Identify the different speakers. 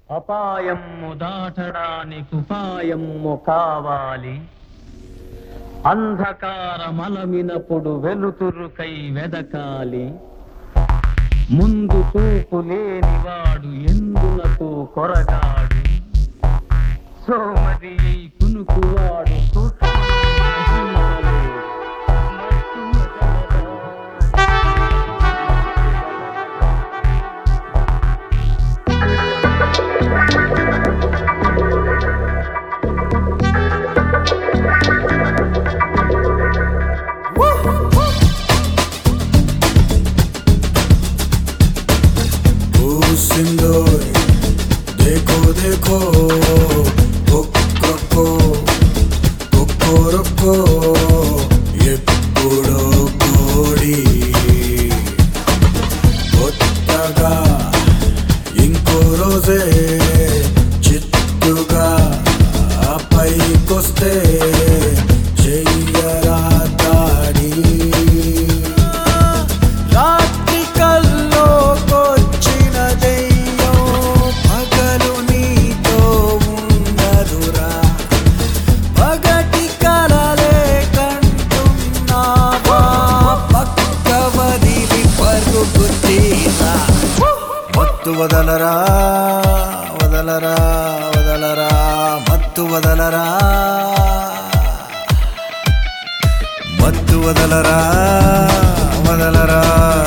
Speaker 1: అపాయము దాటడానికి ఉపాయము కావాలి అంధకారమలమినప్పుడు వెలుతురుకై వెదకాలి ముందు చూపు లేనివాడు ఎందునకు కొరగాడు సోమది కునుకువాడు సూక్ష్మము గ్రహించలేడు.
Speaker 2: ओ सिंदूर देखो देखो ఒక్కొక్కో ఒక్కొరొక్కో ఎప్పుడో కోడి కొత్తగా ఇంకో రోజే చిత్తుగా పైకొస్తే చెయ్యరా దాడి రాత్రి కల్లోకొచ్చిన దెయ్యం పగలు నీతో ఉన్నదురా పగటి కలలే కంటున్నావా పక్క వదిలి పరుగు తీరా మత్తు వదలరా వదలరా వదలరా మత్తు వదలరా మత్తు వదలరా వదలరా